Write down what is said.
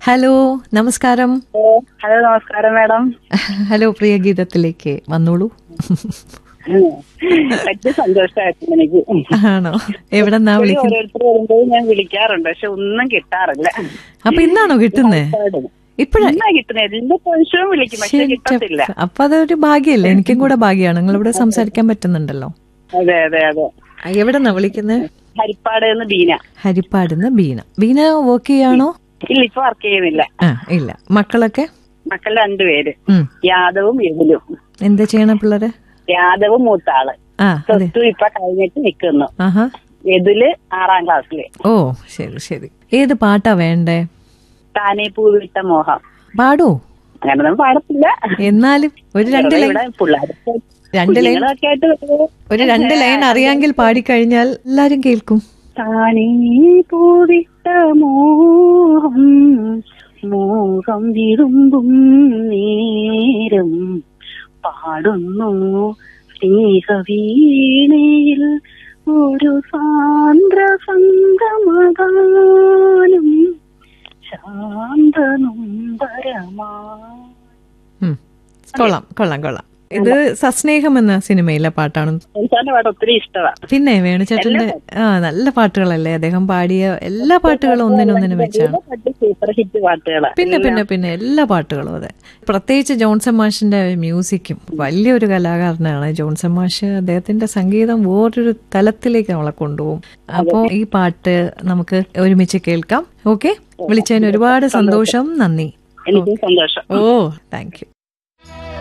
Hello നമസ്കാരം hello നമസ്കാരം madam hello പ്രിയ ഗീതത്തിലേക്ക് വന്നോളൂ വലിയ സന്തോഷമായിരുന്നു എനിക്ക് ആണോ എവിടെന്നാ വിളിക്കുന്നത് ഓരോരുത്തർ വരുമ്പോൾ ഞാൻ വിളിക്കാറുണ്ട് പക്ഷെ ഒന്നും കിട്ടാറില്ല അപ്പൊ ഇന്നാണോ കിട്ടുന്നേ ഇപ്പഴാ എന്നാ കിട്ടുന്നത് എല്ലാ പ്രാവശ്യവും വിളിക്കും പക്ഷെ കിട്ടത്തില്ല അപ്പൊ അതൊരു ഭാഗ്യല്ലേ എനിക്കും കൂടെ ഭാഗ്യമാണ് നിങ്ങൾ ഇവിടെ സംസാരിക്കാൻ പറ്റുന്നുണ്ടല്ലോ അതെ അതെ അതെ ആ, എവിടെന്നാ വിളിക്കുന്നത് ഹരിപ്പാട് എന്ന് ബീന ഹരിപ്പാടുന്ന് ബീന ബീന വർക്ക് ചെയ്യാണോ ഇല്ല ഇപ്പൊ വർക്ക് ചെയ്യുന്നില്ല ആ ഇല്ല മക്കളൊക്കെ മക്കൾ രണ്ടുപേര് ഉം യാദവും യദുലും എന്താ ചെയ്യണ പിള്ളേര് യാദവും മൂത്ത ആള് ആ അതെ പ്ലസ് ടു ഇപ്പൊ കഴിഞ്ഞിട്ട് നിൽക്കുന്നു ആഹാ യദുല് ആറാം ക്ലാസ്സില് ഓ ശരി ശരി ഏത് പാട്ടാ വേണ്ടേ താനേ പൂവിട്ട മോഹം പാടോ അങ്ങനൊന്നും പാടത്തില്ല എന്നാലും ഒരു രണ്ട് ലൈൻ ഇവിടെ പിള്ളേർക്ക് രണ്ട് ലൈൻ കുഞ്ഞുങ്ങളൊക്കെ ആയിട്ട് വരുമ്പോ ഒരു രണ്ട് ലൈൻ അറിയാമെങ്കിൽ പാടിക്കഴിഞ്ഞാൽ എല്ലാരും കേൾക്കും താനേ പൂവിട്ട മോഹം മോഹം വിരുമ്പും നേരം പാടുന്നു സ്നേഹവീണയിൽ ഒരു സാന്ദ്ര സംഗമഗാനം ശാന്തനുംബരമാ ഉം. കൊള്ളാം കൊള്ളാം കൊള്ളാം ഇത് സസ്നേഹം എന്ന സിനിമയിലെ പാട്ടാണ് എനിക്കാന്റെ പാട്ട് ഒത്തിരി ഇഷ്ടമാണ് പിന്നെ വേണുചേട്ടന്റെ ആ നല്ല പാട്ടുകളല്ലേ അദ്ദേഹം പാടിയ എല്ലാ പാട്ടുകളും ഒന്നിനൊന്നിന് വെച്ചാണ് പാട്ട് സൂപ്പർ ഹിറ്റ് പാട്ടുകളാണ് പിന്നെ പിന്നെ പിന്നെ എല്ലാ പാട്ടുകളും അതെ പ്രത്യേകിച്ച് ജോൺസൺ മാഷിന്റെ മ്യൂസിക്കും വലിയൊരു കലാകാരനാണ് ജോൺസൺ മാഷ് അദ്ദേഹത്തിന്റെ സംഗീതം വേറൊരു തലത്തിലേക്ക് നമ്മളെ കൊണ്ടുപോകും അപ്പോൾ ഈ പാട്ട് നമുക്ക് ഒരുമിച്ച് കേൾക്കാം ഓക്കെ വിളിച്ചതിന് ഒരുപാട് സന്തോഷം നന്ദി എനിക്കും സന്തോഷം ഓ താങ്ക് യു